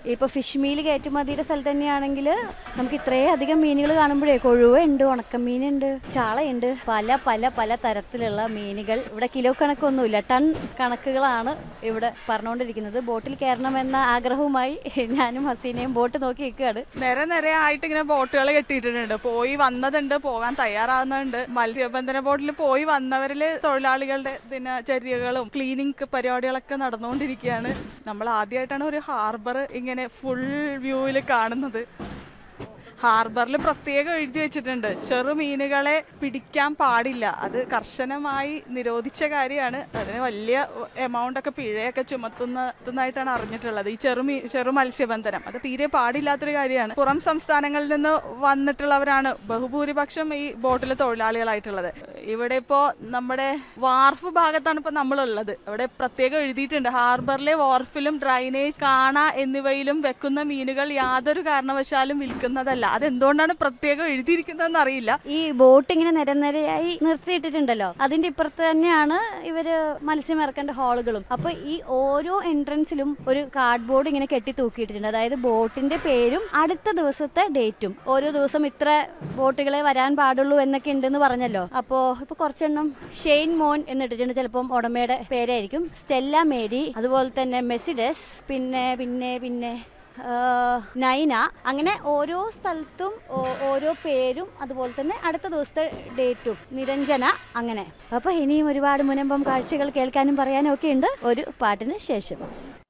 ഇപ്പോൾ fish meal കയറ്റുമതിയുടെ സ്ഥലത്ത് തന്നെയാണെങ്കിൽ നമുക്ക് ഇത്രയും അധികം മീനുകൾ കാണുമ്പോഴേ കൊഴുവയുണ്ട് ഉണക്കമീനുണ്ട് ചാളയുണ്ട് പല പല പല തരത്തിലുള്ള മീനുകൾ ഇവിടെ കിലോ കണക്കൊന്നുമില്ല ടൺ കണക്കുകളാണ് ഇവിടെ പറഞ്ഞുകൊണ്ടിരിക്കുന്നത് ബോട്ടിൽ കയറണമെന്ന ആഗ്രഹവുമായി ഞാനും ഹസീനയും ബോട്ട് നോക്കി നിൽക്കുകയാണ് നിര നിരയായിട്ട് ഇങ്ങനെ ബോട്ടുകൾ കെട്ടിയിട്ടുണ്ട് പോയി വന്നതുണ്ട് പോകാൻ തയ്യാറാവുന്നുണ്ട് മത്സ്യബന്ധന ബോട്ടിൽ പോയി വന്നവരിൽ തൊഴിലാളികളുടെ ദിനചര്യകളും ക്ലീനിങ് പരിപാടികളൊക്കെ നടന്നുകൊണ്ടിരിക്കുകയാണ് നമ്മൾ ആദ്യമായിട്ടാണ് ഒരു ഹാർബർ ഇങ്ങനെ ഫുൾ വ്യൂവിൽ കാണുന്നത് ഹാർബറിൽ പ്രത്യേകം എഴുതി വെച്ചിട്ടുണ്ട് ചെറു മീനുകളെ പിടിക്കാൻ പാടില്ല അത് കർശനമായി നിരോധിച്ച കാര്യമാണ് അതിന് വലിയ എമൗണ്ട് ഒക്കെ പിഴയൊക്കെ ചുമത്തുന്നതായിട്ടാണ് അറിഞ്ഞിട്ടുള്ളത് ഈ ചെറു മീ ചെറു മത്സ്യബന്ധനം അത് തീരെ പാടില്ലാത്തൊരു കാര്യമാണ് പുറം സംസ്ഥാനങ്ങളിൽ നിന്ന് വന്നിട്ടുള്ളവരാണ് ബഹുഭൂരിപക്ഷം ഈ ബോട്ടിലെ തൊഴിലാളികളായിട്ടുള്ളത് ഇവിടെ ഇപ്പോൾ നമ്മുടെ വാർഫ് ഭാഗത്താണ് ഇപ്പോൾ നമ്മളുള്ളത് ഇവിടെ പ്രത്യേകം എഴുതിയിട്ടുണ്ട് ഹാർബറിലെ വാർഫിലും ഡ്രൈനേജ് കാണ എന്നിവയിലും വെക്കുന്ന മീനുകൾ യാതൊരു കാരണവശാലും വിൽക്കുന്നതല്ല അതെന്തുകൊണ്ടാണ് പ്രത്യേകം എഴുതിയിരിക്കുന്നതെന്ന് അറിയില്ല ഈ ബോട്ട് ഇങ്ങനെ നിരനിരയായി നിർത്തിയിട്ടിട്ടുണ്ടല്ലോ അതിന്റെ ഇപ്പുറത്ത് തന്നെയാണ് ഇവര് മത്സ്യം ഇറക്കേണ്ട ഹാളുകളും അപ്പൊ ഈ ഓരോ എൻട്രൻസിലും ഒരു കാർഡ് ബോർഡ് ഇങ്ങനെ കെട്ടി തൂക്കിയിട്ടുണ്ട് അതായത് ബോട്ടിന്റെ പേരും അടുത്ത ദിവസത്തെ ഡേറ്റും ഓരോ ദിവസം ഇത്ര ബോട്ടുകളെ വരാൻ പാടുള്ളൂ എന്നൊക്കെ ഉണ്ടെന്ന് പറഞ്ഞല്ലോ അപ്പോ ഇപ്പൊ കുറച്ചെണ്ണം ഷെയ്ൻ മോൻ എന്നിട്ടിട്ടുണ്ട് ചിലപ്പം ഉടമയുടെ പേരായിരിക്കും സ്റ്റെല്ല മേരി അതുപോലെ തന്നെ മെസിഡസ് പിന്നെ പിന്നെ പിന്നെ ആ, നൈന അങ്ങനെ ഓരോ സ്ഥലത്തും ഓ- ഓരോ പേരും അതുപോലെ തന്നെ അടുത്ത ദിവസത്തെ ഡേറ്റും നിരഞ്ജന അങ്ങനെ അപ്പൊ ഇനിയും ഒരുപാട് മുനമ്പം കാഴ്ചകൾ കേൾക്കാനും പറയാനും ഒക്കെ ഉണ്ട് ഒരു പാട്ടിന് ശേഷം